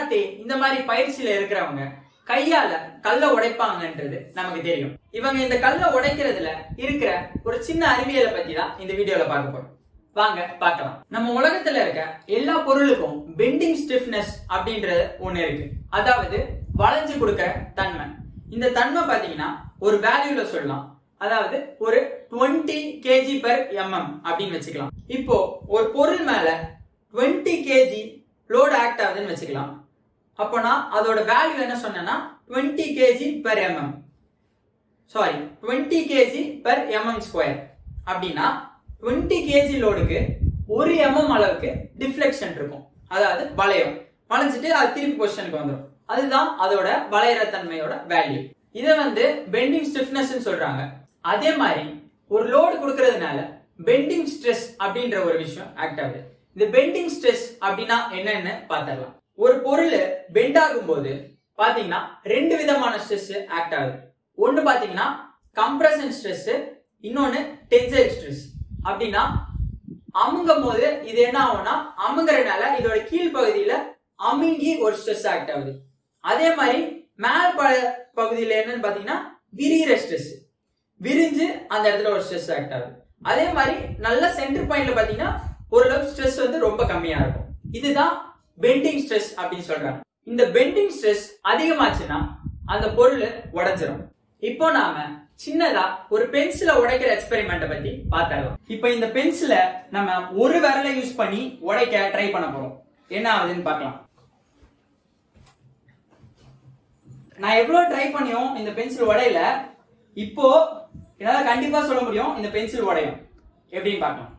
karate இந்த மாதிரி பயிற்சியில இருக்கிறவங்க கையால கல்ல உடைப்பாங்கன்றது நமக்கு தெரியும் இவங்க இந்த கல்ல உடைக்கிறதுல இருக்கிற ஒரு சின்ன அறிவியலை பத்தி தான் இந்த வீடியோல பார்க்க போறோம் வாங்க பார்க்கலாம் நம்ம உலகத்துல இருக்க எல்லா பொருளுக்கும் பெண்டிங் ஸ்டிஃப்னஸ் அப்படின்றது ஒண்ணு இருக்கு அதாவது வளைஞ்சு கொடுக்கிற தன்மை இந்த தன்மை பாத்தீங்கன்னா ஒரு வேல்யூல சொல்லலாம் அதாவது ஒரு 20 கேஜி per எம்எம் அப்படின்னு வச்சுக்கலாம் இப்போ ஒரு பொருள் மேல 20 கேஜி லோட் ஆக்ட் ஆகுதுன்னு வச்சுக்கலாம் அப்போனா அதோட வேல்யூ என்ன சொன்னேன்னா 20 KG per MM sorry 20 KG per MM square அப்படின்னா 20 கேஜி லோடுக்கு ஒரு எம்எம் அளவுக்கு டிஃப்ளெக்ஷன் இருக்கும் அதாவது வளையம் வளைஞ்சிட்டு அது திருப்பி பொசிஷனுக்கு வந்துடும் அதுதான் அதோட வளையற தன்மையோட வேல்யூ இதை வந்து பெண்டிங் ஸ்டிஃப்னஸ் சொல்றாங்க அதே மாதிரி ஒரு லோடு கொடுக்கறதுனால பெண்டிங் ஸ்ட்ரெஸ் அப்படின்ற ஒரு விஷயம் ஆக்ட் ஆகுது இந்த பெண்டிங் ஸ்ட்ரெஸ் அப்படின்னா என்னன்னு பார்த்துடலாம் ஒரு பொருள் பெண்ட் ஆகும்போது பாத்தீங்கன்னா ரெண்டு விதமான ஸ்ட்ரெஸ் ஆக்ட் ஆகுது ஒன்னு பாத்தீங்கன்னா கம்ப்ரஷன் ஸ்ட்ரெஸ் இன்னொன்னு டென்சைல் ஸ்ட்ரெஸ் அப்படின்னா அமுங்கும் போது இது என்ன ஆகும்னா அமுங்குறதுனால இதோட கீழ் பகுதியில அமுங்கி ஒரு ஸ்ட்ரெஸ் ஆக்ட் ஆகுது அதே மாதிரி மேல் ப- பகுதியில என்னன்னு பாத்தீங்கன்னா விரிகிற ஸ்ட்ரெஸ் விரிஞ்சு அந்த இடத்துல ஒரு ஸ்ட்ரெஸ் ஆக்ட் ஆகுது அதே மாதிரி நல்ல சென்டர் பாயிண்ட்ல பாத்தீங்கன்னா ஓரளவு ஸ்ட்ரெஸ் வந்து ரொம்ப கம்மியா இருக்கும் இதுதான் பெண்டிங் ஸ்ட்ரெஸ் அப்படின்னு சொல்றாங்க இந்த பெண்டிங் ஸ்ட்ரெஸ் அதிகமாச்சுன்னா அந்த பொருள் உடைஞ்சிரும் இப்போ நாம சின்னதா ஒரு பென்சிலை உடைக்கிற எக்ஸ்பெரிமெண்ட்டை பத்தி பார்த்தரலாம் இப்போ இந்த பென்சிலை நம்ம ஒரு விரலை யூஸ் பண்ணி உடைக்க ட்ரை பண்ண போறோம் என்ன ஆகுதுன்னு பார்க்கலாம் நான் எவ்வளவு ட்ரை பண்ணியும் இந்த பென்சில் உடையல இப்போ என்னால கண்டிப்பா சொல்ல முடியும் இந்த பென்சில் உடையும் எப்படின்னு பார்க்கலாம்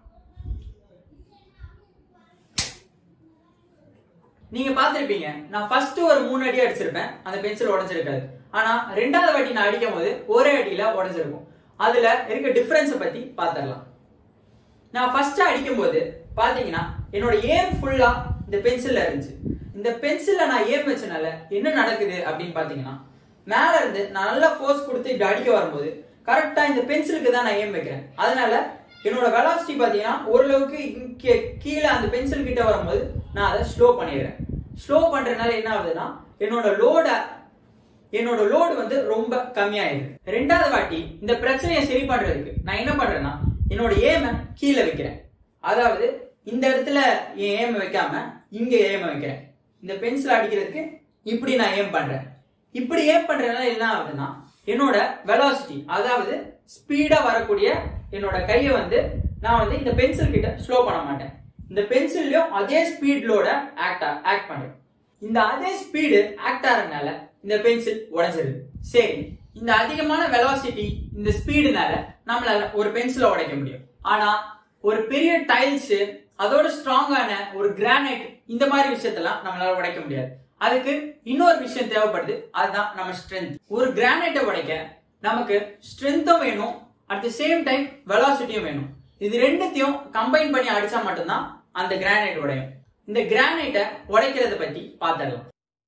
நீங்க பார்த்திருப்பீங்க நான் ஃபர்ஸ்ட் ஒரு மூணு அடி அடிச்சிருப்பேன் அந்த பென்சில் உடைஞ்சிருக்காது ஆனா ரெண்டாவது வாட்டி நான் அடிக்கும் போது ஒரே அடியில உடைஞ்சிருக்கும் அதுல இருக்க டிஃபரன்ஸை பத்தி பார்த்துடலாம் நான் ஃபர்ஸ்ட் அடிக்கும் போது பாத்தீங்கன்னா என்னோட ஏம் ஃபுல்லா இந்த பென்சில்ல இருந்துச்சு இந்த பென்சில்ல நான் ஏம் வச்சனால என்ன நடக்குது அப்படின்னு பாத்தீங்கன்னா மேல இருந்து நான் நல்லா ஃபோர்ஸ் கொடுத்து இப்படி அடிக்க வரும்போது கரெக்டா இந்த பென்சிலுக்கு தான் நான் ஏம் வைக்கிறேன் அதனால என்னோட வெலாசிட்டி பாத்தீங்கன்னா ஓரளவுக்கு இங்க கீழே அந்த பென்சில் கிட்ட வரும்போது நான் அதை ஸ்லோ பண்ணிடுறேன் ஸ்லோ பண்றதுனால என்ன ஆகுதுன்னா என்னோட லோட என்னோட லோடு வந்து ரொம்ப கம்மியாயிடுது ரெண்டாவது வாட்டி இந்த பிரச்சனையை சரி பண்றதுக்கு நான் என்ன பண்றேன்னா என்னோட ஏம கீழே வைக்கிறேன் அதாவது இந்த இடத்துல என் ஏம வைக்காம இங்க ஏம வைக்கிறேன் இந்த பென்சில் அடிக்கிறதுக்கு இப்படி நான் ஏம் பண்றேன் இப்படி ஏம் பண்றதுனால என்ன ஆகுதுன்னா என்னோட வெலாசிட்டி அதாவது ஸ்பீடா வரக்கூடிய என்னோட கையை வந்து நான் வந்து இந்த பென்சில் கிட்ட ஸ்லோ பண்ண மாட்டேன் இந்த பென்சில்லையும் அதே ஸ்பீட்லோட ஆக்ட் ஆக்ட் பண்றேன் இந்த அதே ஸ்பீடு ஆக்ட் ஆகிறதுனால இந்த பென்சில் உடைஞ்சிருது சரி இந்த அதிகமான வெலாசிட்டி இந்த ஸ்பீடுனால நம்மளால ஒரு பென்சிலை உடைக்க முடியும் ஆனா ஒரு பெரிய டைல்ஸ் அதோட ஸ்ட்ராங்கான ஒரு கிரானைட் இந்த மாதிரி விஷயத்தெல்லாம் நம்மளால உடைக்க முடியாது அதுக்கு இன்னொரு விஷயம் தேவைப்படுது அதுதான் நம்ம ஸ்ட்ரென்த் ஒரு கிரானைட்டை உடைக்க நமக்கு ஸ்ட்ரென்த்தும் வேணும் அட் தி சேம் டைம் வெலாசிட்டியும் வேணும் இது ரெண்டுத்தையும் கம்பைன் பண்ணி அடிச்சா மட்டும்தான் அந்த கிரானைட் உடையும் இந்த கிரானைட்டை உடைக்கிறத பத்தி பார்த்துடலாம்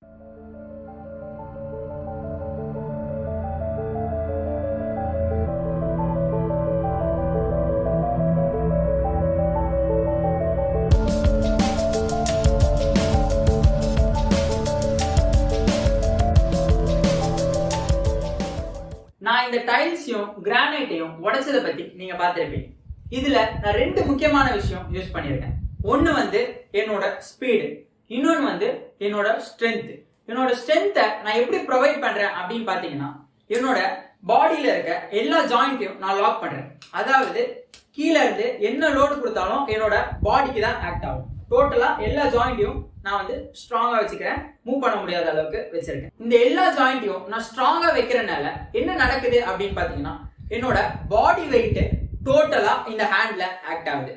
நான் இந்த டைல்ஸையும் கிரானைட்டையும் உடைச்சதை பத்தி நீங்க பார்த்திருப்பீங்க இதுல நான் ரெண்டு முக்கியமான விஷயம் யூஸ் பண்ணியிருக்கேன் ஒன்னு வந்து என்னோட ஸ்பீடு இன்னொன்னு வந்து என்னோட ஸ்ட்ரென்த் என்னோட ஸ்ட்ரென்த்தை நான் எப்படி ப்ரொவைட் பண்றேன் அப்படின்னு பாத்தீங்கன்னா என்னோட பாடியில இருக்க எல்லா ஜாயிண்ட்டையும் நான் லாக் பண்றேன் அதாவது கீழ இருந்து என்ன லோடு கொடுத்தாலும் என்னோட பாடிக்கு தான் ஆக்ட் ஆகும் டோட்டலா எல்லா ஜாயிண்ட்டையும் நான் வந்து ஸ்ட்ராங்கா வச்சுக்கிறேன் மூவ் பண்ண முடியாத அளவுக்கு வச்சிருக்கேன் இந்த எல்லா ஜாயிண்ட்டையும் நான் ஸ்ட்ராங்கா வைக்கிறனால என்ன நடக்குது அப்படின்னு பாத்தீங்கன்னா என்னோட பாடி வெயிட் டோட்டலா இந்த ஹேண்ட்ல ஆக்ட் ஆகுது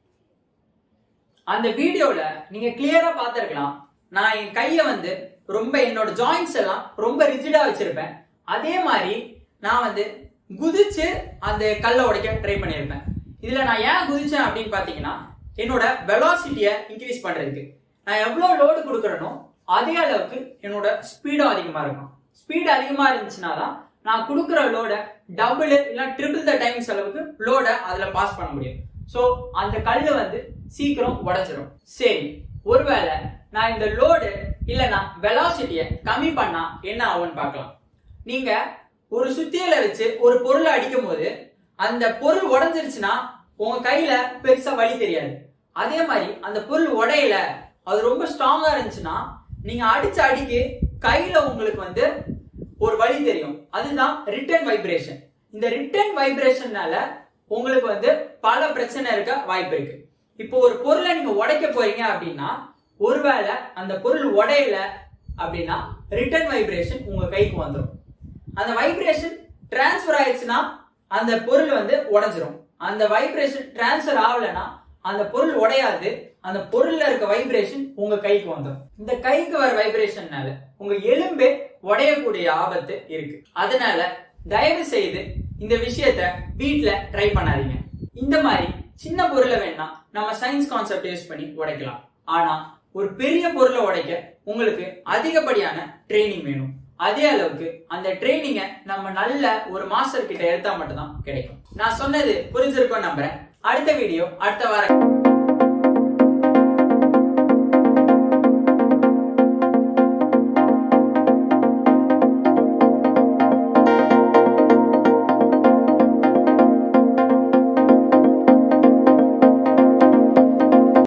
அந்த வீடியோல நீங்க கிளியரா பார்த்திருக்கலாம் நான் என் கைய வந்து ரொம்ப என்னோட ஜாயிண்ட்ஸ் எல்லாம் ரொம்ப ரிஜிடா வச்சிருப்பேன் அதே மாதிரி நான் வந்து குதிச்சு அந்த கல்லை உடைக்க ட்ரை பண்ணியிருப்பேன் இதுல நான் ஏன் குதிச்சேன் அப்படின்னு பாத்தீங்கன்னா என்னோட வெலாசிட்டியை இன்க்ரீஸ் பண்றதுக்கு நான் எவ்வளவு லோடு கொடுக்குறேனோ அதே அளவுக்கு என்னோட ஸ்பீடும் அதிகமா இருக்கும் ஸ்பீடு அதிகமா இருந்துச்சுன்னா தான் நான் கொடுக்குற லோட டபுள் இல்ல ட்ரிபிள் த டைம்ஸ் அளவுக்கு லோட அதுல பாஸ் பண்ண முடியும் சோ அந்த கல்லு வந்து சீக்கிரம் உடைஞ்சிரும் சரி ஒருவேளை நான் இந்த லோடு இல்லனா வெலாசிட்டியை கம்மி பண்ணா என்ன ஆகும்னு பார்க்கலாம் நீங்க ஒரு சுத்தியல வச்சு ஒரு பொருளை அடிக்கும் போது அந்த பொருள் உடஞ்சிருச்சுன்னா உங்க கையில பெருசா வலி தெரியாது அதே மாதிரி அந்த பொருள் உடையல அது ரொம்ப ஸ்ட்ராங்கா இருந்துச்சுன்னா நீங்க அடிச்ச அடிக்கு கையில உங்களுக்கு வந்து ஒரு வலி தெரியும் அதுதான் ரிட்டர்ன் வைப்ரேஷன் இந்த ரிட்டர்ன் வைப்ரேஷன்னால உங்களுக்கு வந்து பல பிரச்சனை இருக்க வாய்ப்பு இருக்கு இப்போ ஒரு பொருளை நீங்க உடைக்க போறீங்க அப்படின்னா ஒருவேளை அந்த பொருள் உடையல அப்படின்னா ரிட்டர்ன் வைப்ரேஷன் உங்க கைக்கு வந்துடும் அந்த வைப்ரேஷன் டிரான்ஸ்ஃபர் ஆயிடுச்சுன்னா அந்த பொருள் வந்து உடைஞ்சிரும் அந்த வைப்ரேஷன் டிரான்ஸ்ஃபர் ஆகலைன்னா அந்த பொருள் உடையாது அந்த பொருள்ல இருக்க வைப்ரேஷன் உங்க கைக்கு வந்துடும் இந்த கைக்கு வர வைப்ரேஷன்னால உங்க எலும்பே உடையக்கூடிய ஆபத்து இருக்கு அதனால தயவு செய்து இந்த விஷயத்த வீட்ல ட்ரை பண்ணாதீங்க இந்த மாதிரி சின்ன பொருளை வேணா நம்ம சயின்ஸ் கான்செப்ட் யூஸ் பண்ணி உடைக்கலாம் ஆனா ஒரு பெரிய பொருளை உடைக்க உங்களுக்கு அதிகப்படியான ட்ரைனிங் வேணும் அதே அளவுக்கு அந்த ட்ரைனிங்க நம்ம நல்ல ஒரு மாஸ்டர் கிட்ட எடுத்தா மட்டும்தான் கிடைக்கும் நான் சொன்னது புரிஞ்சிருக்கும் நம்புறேன் அடுத்த வீடியோ அடுத்த வாரம்